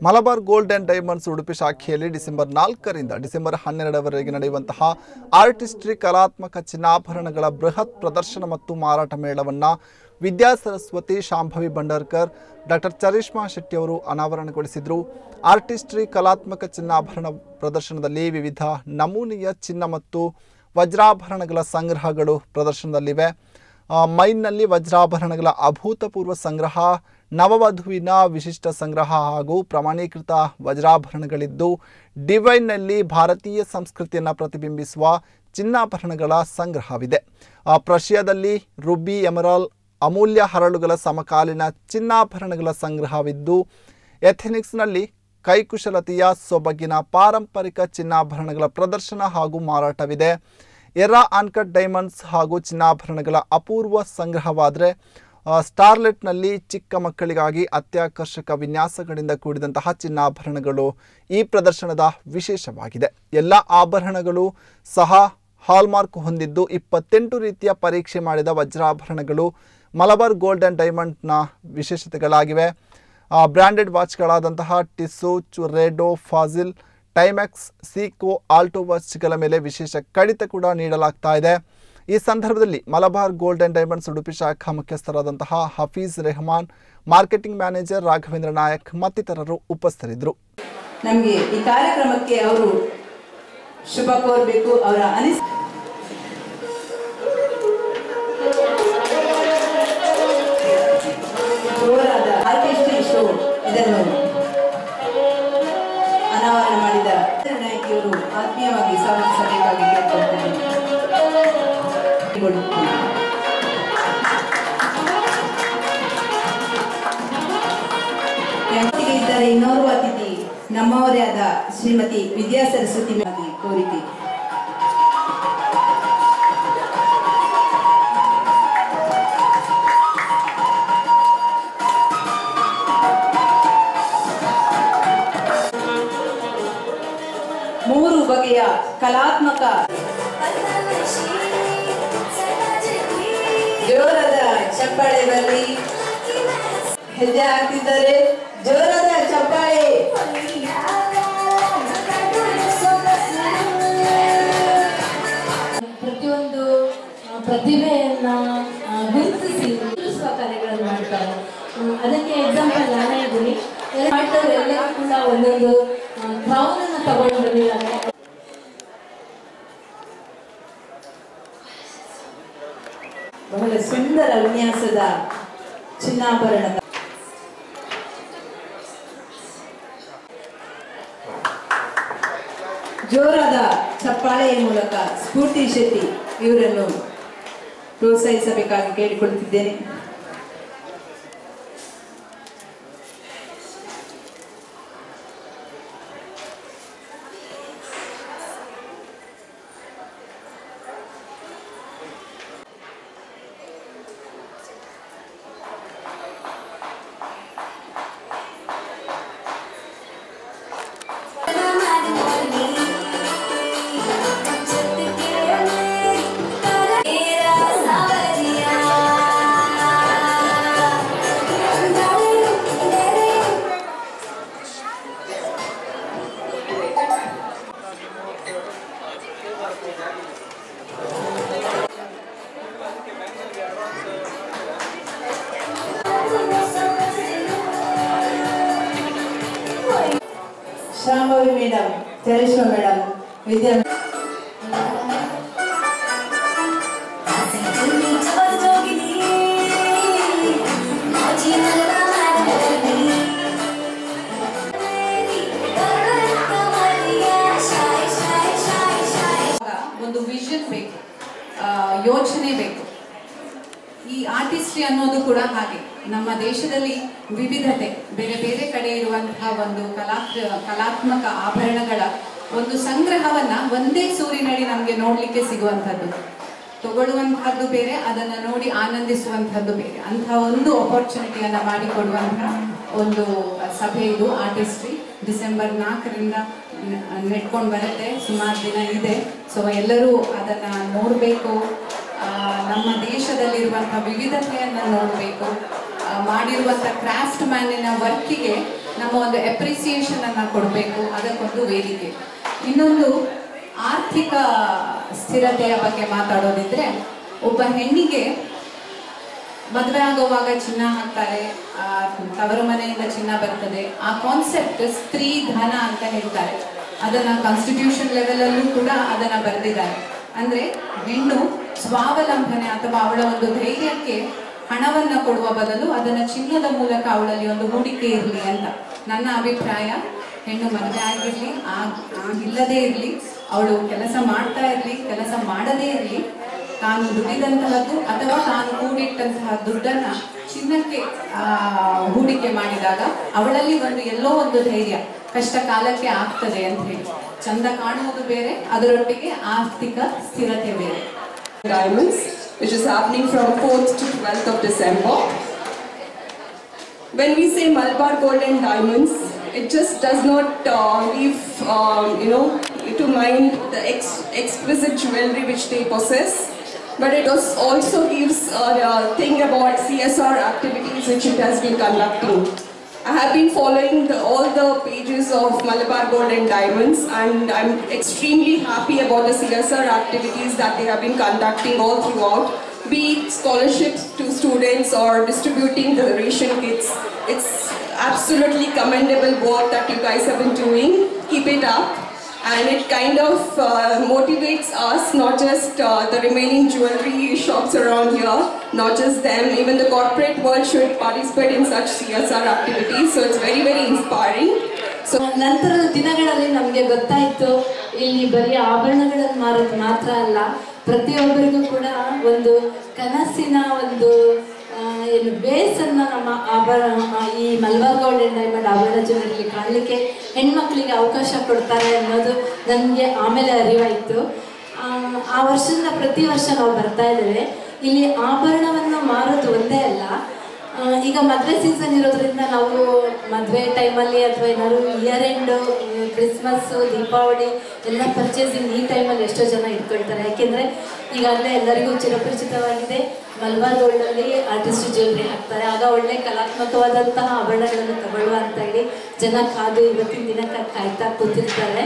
Malabar Gold and Diamonds Udupi ಶಾಖೆಯಲ್ಲಿ December ನಾಲ್ಕರಿಂದ December ಹನ್ನೆರಡರವರೆಗೆ ನಡೆಯುವಂತಹ ಆರ್ಟಿಸ್ಟ್ರಿ ಕಲಾತ್ಮಕ ಚಿನ್ನಾಭರಣಗಳ ಬೃಹತ್ ಪ್ರದರ್ಶನ ಮತ್ತು ಮಾರಾಟ ಮೇಳವನ್ನು ವಿದ್ಯಾ ಸರಸ್ವತಿ ಶಾಂಭವಿ ಭಂಡಾರ್ಕರ್ ಡಾಕ್ಟರ್ ಚರಿಷ್ಮಾ ಶೆಟ್ಟಿ ಅವರು ಅನಾವರಣಗೊಳಿಸಿದರು ಆರ್ಟಿಸ್ಟ್ರಿ ಕಲಾತ್ಮಕ ಚಿನ್ನಾಭರಣ ಪ್ರದರ್ಶನದಲ್ಲಿ ವಿವಿಧ ನಮೂನೆಯ ಚಿನ್ನ ಮತ್ತು ವಜ್ರಾಭರಣಗಳ ಸಂಗ್ರಹಗಳು ಪ್ರದರ್ಶನದಲ್ಲಿವೆ ಆ, ಮೈನ್ನಲ್ಲಿ ವಜ್ರಾಭರಣಗಳ ಅಭೂತಪೂರ್ವ ಸಂಗ್ರಹ ನವವಧುವಿನ ವಿಶಿಷ್ಟ ಸಂಗ್ರಹ ಹಾಗೂ ಪ್ರಮಾಣೀಕೃತ ವಜ್ರಾಭರಣಗಳಿದ್ದು ಡಿವೈನ್ನಲ್ಲಿ ಭಾರತೀಯ ಸಂಸ್ಕೃತಿಯನ್ನು ಪ್ರತಿಬಿಂಬಿಸುವ ಚಿನ್ನಾಭರಣಗಳ ಸಂಗ್ರಹವಿದೆ ಆ, ಪ್ರಷಿಯಾದಲ್ಲಿ ರುಬಿ ಎಮರಾಲ್ ಅಮೂಲ್ಯ ಹರಳುಗಳ ಸಮಕಾಲೀನ ಚಿನ್ನಾಭರಣಗಳ ಸಂಗ್ರಹವಿದ್ದು ಎಥೆನಿಕ್ಸ್ನಲ್ಲಿ ಕೈಕುಶಲತೆಯ ಸೊಬಗಿನ ಪಾರಂಪರಿಕ ಚಿನ್ನಾಭರಣಗಳ ಪ್ರದರ್ಶನ ಹಾಗೂ ಮಾರಾಟವಿದೆ ಎರಾ ಅನ್ಕಟ್ ಡೈಮಂಡ್ಸ್ ಹಾಗೂ ಚಿನ್ನಾಭರಣಗಳ ಅಪೂರ್ವ ಸಂಗ್ರಹವಾದರೆ ಆ, ಸ್ಟಾರ್ಲೆಟ್ನಲ್ಲಿ ಚಿಕ್ಕ ಮಕ್ಕಳಿಗಾಗಿ ಅತ್ಯಾಕರ್ಷಕ ವಿನ್ಯಾಸಗಳಿಂದ ಕೂಡಿದಂತಹ ಚಿನ್ನಾಭರಣಗಳು ಈ ಪ್ರದರ್ಶನದ ವಿಶೇಷವಾಗಿದೆ ಎಲ್ಲ ಆಭರಣಗಳು ಸಹ ಹಾಲ್ಮಾರ್ಕ್ ಹೊಂದಿದ್ದು ಇಪ್ಪತ್ತೆಂಟು ರೀತಿಯ ಪರೀಕ್ಷೆ ಮಾಡಿದ ವಜ್ರಾಭರಣಗಳು ಮಲಬಾರ್ ಗೋಲ್ಡ್ ಆ್ಯಂಡ್ ಡೈಮಂಡ್ನ ವಿಶೇಷತೆಗಳಾಗಿವೆ ಬ್ರ್ಯಾಂಡೆಡ್ ವಾಚ್ಗಳಾದಂತಹ ಟಿಸ್ಸು ಚುರೇಡೋ ಫಾಜಿಲ್ ಟೈಮ್ಯಾಕ್ಸ್ ಸೀಕೋ ಆಲ್ಟೋ ವಾಚ್ಗಳ ಮೇಲೆ ವಿಶೇಷ ಕಡಿತ ಕೂಡ ನೀಡಲಾಗ್ತಾ ಇದೆ ಈ ಸಂದರ್ಭದಲ್ಲಿ Malabar gold and diamonds Udupi ಶಾಖಾ ಮುಖ್ಯಸ್ಥರಾದಂತಹ ಹಫೀಜ್ ರೆಹಮಾನ್ ಮಾರ್ಕೆಟಿಂಗ್ ಮ್ಯಾನೇಜರ್ ರಾಘವೇಂದ್ರ ನಾಯಕ್ ಮತ್ತಿತರರು ಉಪಸ್ಥಿತರಿದ್ದರು ನಮಗೆ ಈ ಕಾರ್ಯಕ್ರಮಕ್ಕೆ ಅವರು ಶುಭ ಕೋರಬೇಕು ಅವರ ಅನಿಸ್ ಜೋರಾದ ಆರ್ಕೆಸ್ಟ್ರಾ ಶೋ ಇದನ್ನು ಅನಾವರಣ ಮಾಡಿದ ನಾಯಕಿಯವರು ಆತ್ಮೀಯವಾಗಿ ಸ್ವಾಗತಿಸಬೇಕಾಗಿ ಕೇಳ್ಕೊಳ್ತೇನೆ ವ್ಯಕ್ತಿಗೆ ಇದ್ದರೆ ಇನ್ನೋರ್ವ ಅತಿಥಿ ನಮ್ಮವರೇ ಆದ ಶ್ರೀಮತಿ ವಿದ್ಯಾ ಸರಸ್ವತಿ ಮ್ಯಾಗಿ ಕೋರಿಕೆ ಮೂರು ಬಗೆಯ ಕಲಾತ್ಮಕ ಜೋರದ ಚಪ್ಪಾಳೆ ಬರಲಿ ಹೆಜ್ಜೆ ಹಾಕ್ತಿದ್ದಾರೆ ಜೋರದ ಚಪ್ಪಾಳೆ ಪ್ರತಿಯೊಂದು ಆ, ಪ್ರತಿಭೆಯನ್ನ ಆ, ಗುರುತಿಸಿ ಗುರುತಿಸುವ ಕಾರ್ಯಗಳನ್ನು ಮಾಡ್ತಾರೆ ಹ್ಮ್, ಅದಕ್ಕೆ ಎಕ್ಸಾಂಪಲ್ ನಾನೇ ಇದ್ದೀನಿ ಮಾಡ್ತಾರೆ ಎಲ್ಲರೂ ಕೂಡ ಒಂದೊಂದು ಕ್ರೌನ್ ಅನ್ನು ತಗೊಂಡು ಬಂದಿದ್ದಾರೆ ಬಹಳ ಸುಂದರ ವಿನ್ಯಾಸದ ಚಿನ್ನಾಭರಣದ ಜೋರಾದ ಚಪ್ಪಾಳೆಯ ಮೂಲಕ ಸ್ಫೂರ್ತಿ ಶೆಟ್ಟಿ ಇವರನ್ನು ಪ್ರೋತ್ಸಾಹಿಸಬೇಕಾಗಿ ಕೇಳಿಕೊಳ್ಳುತ್ತಿದ್ದೇನೆ ಶಾಂಭವಿ ಮೇಡಮ್ ಚರಿಷ್ಮಾ ಮೇಡಮ್ ವಿದ್ಯಾ ಒಂದು ವಿಷನ್ ಬೇಕು ಆ, ಯೋಚನೆ ಬೇಕು ಈ ಆರ್ಟಿಸ್ಟ್ರಿ ಅನ್ನೋದು ಕೂಡ ಹಾಗೆ ನಮ್ಮ ದೇಶದಲ್ಲಿ ವಿವಿಧತೆ ಬೇರೆ ಬೇರೆ ಕಡೆ ಇರುವಂತಹ ಒಂದು ಕಲಾ ಕಲಾತ್ಮಕ ಆಭರಣಗಳ ಒಂದು ಸಂಗ್ರಹವನ್ನ ಒಂದೇ ಸೂರಿನಡಿ ನಮಗೆ ನೋಡ್ಲಿಕ್ಕೆ ಸಿಗುವಂಥದ್ದು ತಗೊಳ್ಳುವಂತಹದ್ದು ಬೇರೆ ಅದನ್ನ ನೋಡಿ ಆನಂದಿಸುವಂತಹದ್ದು ಬೇರೆ ಅಂತ ಒಂದು ಅಪರ್ಚುನಿಟಿಯನ್ನ ಮಾಡಿಕೊಡುವಂತಹ ಒಂದು ಸಭೆ ಇದು ಆರ್ಟಿಸ್ಟ್ರಿ ಡಿಸೆಂಬರ್ ನಾಲ್ಕರಿಂದ ನೆಟ್ಕೊಂಡು ಬರುತ್ತೆ ಸುಮಾರು ದಿನ ಇದೆ ಸೊ ಎಲ್ಲರೂ ಅದನ್ನ ನೋಡಬೇಕು ನಮ್ಮ ದೇಶದಲ್ಲಿರುವಂತಹ ವಿವಿಧತೆಯನ್ನ ನೋಡಬೇಕು ಮಾಡಿರುವಂಥ ಕ್ರಾಫ್ಟ್ ಮ್ಯಾನಿನ ವರ್ಕಿಗೆ ನಮ್ಮ ಒಂದು ಅಪ್ರಿಸಿಯೇಷನ್ ಅನ್ನ ಕೊಡಬೇಕು ಅದಕ್ಕೊಂದು ವೇದಿಕೆ ಇನ್ನೊಂದು ಆರ್ಥಿಕ ಸ್ಥಿರತೆಯ ಬಗ್ಗೆ ಮಾತಾಡೋದಿದ್ರೆ ಒಬ್ಬ ಹೆಣ್ಣಿಗೆ ಮದುವೆ ಆಗುವಾಗ ಚಿನ್ನ ಹಾಕ್ತಾರೆ ಆ, ತವರು ಮನೆಯಿಂದ ಚಿನ್ನ ಬರ್ತದೆ ಆ ಕಾನ್ಸೆಪ್ಟ್ ಸ್ತ್ರೀ ಧನ ಅಂತ ಹೇಳ್ತಾರೆ ಅದನ್ನ ಕಾನ್ಸ್ಟಿಟ್ಯೂಷನ್ ಲೆವೆಲ್ ಅಲ್ಲೂ ಕೂಡ ಅದನ್ನ ಬರೆದಿದ್ದಾರೆ ಅಂದ್ರೆ ಹೆಣ್ಣು ಸ್ವಾವಲಂಬನೆ ಅಥವಾ ಅವಳ ಒಂದು ಧೈರ್ಯಕ್ಕೆ ಹಣವನ್ನ ಕೊಡುವ ಬದಲು ಅದನ್ನ ಚಿನ್ನದ ಮೂಲಕ ಅವಳಲ್ಲಿ ಒಂದು ಹೂಡಿಕೆ ಇರಲಿ ಅಂತ ನನ್ನ ಅಭಿಪ್ರಾಯ ಹೆಣ್ಣು ಮದುವೆ ಆಗಿರ್ಲಿ ಆಗ್ ಆಗಿಲ್ಲದೇ ಇರಲಿ ಅವಳು ಕೆಲಸ ಮಾಡ್ತಾ ಇರಲಿ ಕೆಲಸ ಮಾಡದೇ ಇರಲಿ ತಾನು ದುಡಿದಂತಹದ್ದು ಅಥವಾ ತಾನು ಕೂಡಿಟ್ಟಂತಹ ದುಡ್ಡನ್ನ ಚಿನ್ನಕ್ಕೆ ಆ, ಹೂಡಿಕೆ ಮಾಡಿದಾಗ ಅವಳಲ್ಲಿ ಒಂದು ಎಲ್ಲೋ ಒಂದು ಧೈರ್ಯ ಕಷ್ಟ ಕಾಲಕ್ಕೆ ಆಗ್ತದೆ ಅಂತ ಹೇಳಿ ಚಂದ ಕಾಣುವುದು ಬೇರೆ ಅದರೊಟ್ಟಿಗೆ ಆರ್ಥಿಕ ಸ್ಥಿರತೆ ಬೇರೆ Diamonds, which is happening from 4th to 12th of December. When we say Malabar Gold and Diamonds, it just does not uh, leave, um, you know, to mind the ex- exquisite jewelry which they possess, but it was also gives a, a thing about CSR activities which it has been conducting. I have been following the, all the pages of Malabar Gold and Diamonds and I'm extremely happy about the CSR activities that they have been conducting all throughout, be it scholarships to students or distributing the ration kits. It's absolutely commendable work that you guys have been doing. Keep it up and it kind of uh, motivates us, not just uh, the remaining jewelry shops around here, not just them, even the corporate world should participate in such CSR activities. So it's very, very inspiring. So ನಂತರದ ದಿನಗಳಲ್ಲಿ ನಮಗೆ ಗೊತ್ತಾಯಿತು ಇಲ್ಲಿ ಬರೀ ಆಭರಣಗಳನ್ನು ಮಾರೋದು ಮಾತ್ರ ಅಲ್ಲ ಪ್ರತಿಯೊಬ್ಬರಿಗೂ ಕೂಡ ಒಂದು ಕನಸಿನ ಒಂದು ಆ, ಏನು ಬೇಸನ್ನು ನಮ್ಮ ಆಭರಣ ಆ, ಈ ಮಲ್ಬಾರ್ ಗೋಲ್ಡ್ ಅಂಡ್ ಡೈಮಂಡ್ ಆಭರಣ ಜ್ಯುವೆಲರಿ ಕಾಣಲಿಕ್ಕೆ ಹೆಣ್ಮಕ್ಳಿಗೆ ಅವಕಾಶ ಕೊಡ್ತಾರೆ ಅನ್ನೋದು ನನಗೆ ಆಮೇಲೆ ಅರಿವಾಯಿತು ಆ, ಆ ವರ್ಷದಿಂದ ಪ್ರತಿ ವರ್ಷ ನಾವು ಬರ್ತಾ ಇದ್ದೇವೆ ಇಲ್ಲಿ ಆಭರಣವನ್ನು ಮಾರೋದು ಒಂದೇ ಅಲ್ಲ ಆ, ಈಗ ಮದುವೆ ಸೀಸನ್ ಇರೋದ್ರಿಂದ ನಾವು ಮದುವೆ ಟೈಮಲ್ಲಿ ಅಥವಾ ಏನಾದ್ರು ಇಯರ್ ಎಂಡು ಕ್ರಿಸ್ಮಸ್ಸು ದೀಪಾವಳಿ ಎಲ್ಲ ಪರ್ಚೇಸಿಂಗ್ ಈ ಟೈಮಲ್ಲಿ ಎಷ್ಟೋ ಜನ ಇಟ್ಕೊಳ್ತಾರೆ ಯಾಕೆಂದರೆ ಈಗಾಗಲೇ ಎಲ್ಲರಿಗೂ ಚಿರಪರಿಚಿತವಾಗಿದೆ ಮಲ್ಬಾರ್ ಗೋಲ್ಡಲ್ಲಿ ಆರ್ಟಿಸ್ಟ್ ಜ್ಯುವೆಲ್ರಿ ಹಾಕ್ತಾರೆ ಆಗ ಒಳ್ಳೆ ಕಲಾತ್ಮಕವಾದಂತಹ ಆಭರಣಗಳನ್ನು ತಗೊಳ್ಳುವ ಅಂತ ಹೇಳಿ ಜನ ಕಾದು ಇವತ್ತಿನ ದಿನಕ್ಕೆ ಕಾಯ್ತಾ ಕೂತಿರ್ತಾರೆ